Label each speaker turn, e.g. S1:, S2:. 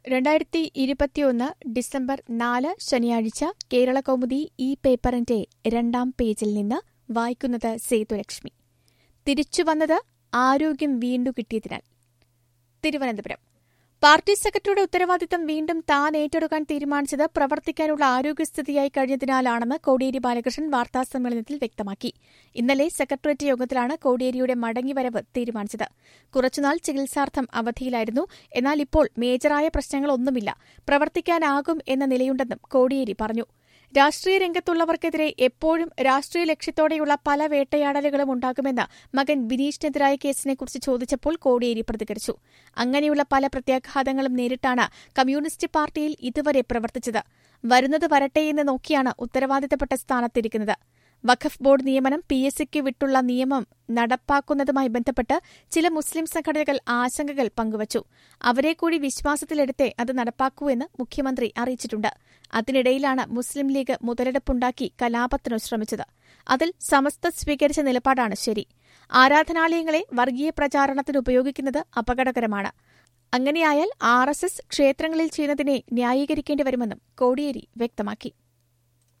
S1: രണ്ടായിരത്തി ഇരുപത്തിയൊന്ന് ഡിസംബർ നാല് ശനിയാഴ്ച കേരള കൗമുദി ഈ പേപ്പറിന്റെ രണ്ടാം പേജിൽ നിന്ന് വായിക്കുന്നത് സേതുലക്ഷ്മി തിരിച്ചുവന്നത് ആരോഗ്യം വീണ്ടു കിട്ടിയതിനാൽ തിരുവനന്തപുരം പാർട്ടി സെക്രട്ടറിയുടെ ഉത്തരവാദിത്തം വീണ്ടും താൻ ഏറ്റെടുക്കാൻ തീരുമാനിച്ചത് പ്രവർത്തിക്കാനുള്ള ആരോഗ്യസ്ഥിതിയായി കഴിഞ്ഞതിനാലാണെന്ന് കോടിയേരി ബാലകൃഷ്ണൻ വാർത്താസമ്മേളനത്തിൽ വ്യക്തമാക്കി ഇന്നലെ സെക്രട്ടേറിയറ്റ് യോഗത്തിലാണ് കോടിയേരിയുടെ മടങ്ങിവരവ് തീരുമാനിച്ചത് കുറച്ചുനാൾ ചികിത്സാർത്ഥം അവധിയിലായിരുന്നു എന്നാൽ ഇപ്പോൾ മേജറായ പ്രശ്നങ്ങളൊന്നുമില്ല പ്രവർത്തിക്കാനാകും എന്ന നിലയുണ്ടെന്നും കോടിയേരി പറഞ്ഞു രാഷ്ട്രീയ രംഗത്തുള്ളവർക്കെതിരെ എപ്പോഴും രാഷ്ട്രീയ ലക്ഷ്യത്തോടെയുള്ള പല വേട്ടയാടലുകളും ഉണ്ടാകുമെന്ന് മകൻ ബിനീഷിനെതിരായ കേസിനെക്കുറിച്ച് ചോദിച്ചപ്പോൾ കോടിയേരി പ്രതികരിച്ചു അങ്ങനെയുള്ള പല പ്രത്യാഘാതങ്ങളും നേരിട്ടാണ് കമ്മ്യൂണിസ്റ്റ് പാർട്ടിയിൽ ഇതുവരെ പ്രവർത്തിച്ചത് വരുന്നത് വരട്ടെയെന്ന് നോക്കിയാണ് ഉത്തരവാദിത്തപ്പെട്ട സ്ഥാനത്തിരിക്കുന്നത് വഖഫ് ബോർഡ് നിയമനം പി എസ് സിക്ക് വിട്ടുള്ള നിയമം നടപ്പാക്കുന്നതുമായി ബന്ധപ്പെട്ട് ചില മുസ്ലിം സംഘടനകൾ ആശങ്കകൾ പങ്കുവച്ചു അവരെ കൂടി വിശ്വാസത്തിലെടുത്തേ അത് നടപ്പാക്കൂ എന്ന് മുഖ്യമന്ത്രി അറിയിച്ചിട്ടുണ്ട് അതിനിടയിലാണ് മുസ്ലിം ലീഗ് മുതലെടുപ്പുണ്ടാക്കി കലാപത്തിനു ശ്രമിച്ചത് അതിൽ സമസ്ത സ്വീകരിച്ച നിലപാടാണ് ശരി ആരാധനാലയങ്ങളെ വർഗീയ പ്രചാരണത്തിന് ഉപയോഗിക്കുന്നത് അപകടകരമാണ് അങ്ങനെയായാൽ ആർ എസ് എസ് ക്ഷേത്രങ്ങളിൽ ചെയ്യുന്നതിനെ ന്യായീകരിക്കേണ്ടി വരുമെന്നും കോടിയേരി വ്യക്തമാക്കി